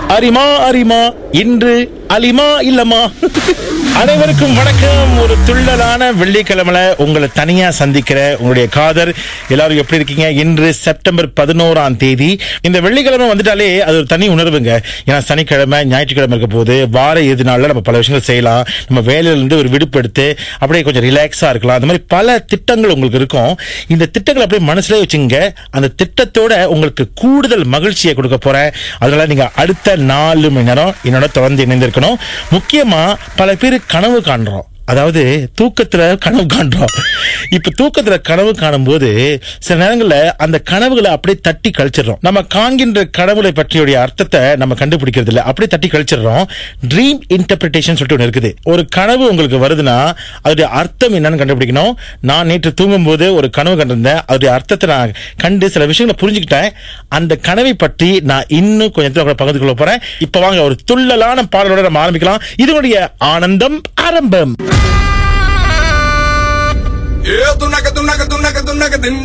அரிமா அரிமா இன்று அலிமா இல்லமா அனைவருக்கும் வணக்கம் ஒரு துள்ளலான வெள்ளிக்கிழமைல உங்களை தனியா சந்திக்கிற உங்களுடைய காதர் எல்லாரும் எப்படி இருக்கீங்க இன்று செப்டம்பர் பதினோராம் தேதி இந்த வெள்ளிக்கிழமை வந்துட்டாலே அது ஒரு தனி உணர்வுங்க ஏன்னா சனிக்கிழமை ஞாயிற்றுக்கிழமை இருக்க போது வார இறுதி நாள்ல நம்ம பல விஷயங்கள் செய்யலாம் நம்ம வேலையில இருந்து ஒரு விடுப்பு எடுத்து அப்படியே கொஞ்சம் ரிலாக்ஸா இருக்கலாம் அந்த மாதிரி பல திட்டங்கள் உங்களுக்கு இருக்கும் இந்த திட்டங்களை அப்படியே மனசுல வச்சுங்க அந்த திட்டத்தோட உங்களுக்கு கூடுதல் மகிழ்ச்சியை கொடுக்க போறேன் அதனால நீங்க அடுத்த நாலு மணி நேரம் என்னோட தொடர்ந்து இணைந்திருக்கணும் முக்கியமா பல பேர் கனவு காண்றோம் அதாவது தூக்கத்துல கனவு காண்றோம் இப்ப தூக்கத்துல கனவு காணும்போது சில நேரங்கள்ல அந்த கனவுகளை அப்படியே தட்டி கழிச்சிடுறோம் நம்ம காண்கின்ற கனவுகளை பற்றியுடைய அர்த்தத்தை நம்ம கண்டுபிடிக்கிறது இல்ல அப்படியே தட்டி கழிச்சிடுறோம் ட்ரீம் இன்டர்பிரிட்டேஷன் சொல்லிட்டு ஒன்று இருக்குது ஒரு கனவு உங்களுக்கு வருதுன்னா அதோடைய அர்த்தம் என்னன்னு கண்டுபிடிக்கணும் நான் நேற்று தூங்கும்போது ஒரு கனவு கண்டிருந்தேன் அதோடைய அர்த்தத்தை நான் கண்டு சில விஷயங்களை புரிஞ்சுக்கிட்டேன் அந்த கனவை பற்றி நான் இன்னும் கொஞ்சம் நேரத்துல கூட பகிர்ந்து கொள்ள போறேன் இப்ப வாங்க ஒரு துள்ளலான பாடலோட நம்ம ஆரம்பிக்கலாம் இதனுடைய ஆனந்தம் ஆரம்பம் Yeah, tunaca, tunaca, tunaca, tunaca, tin.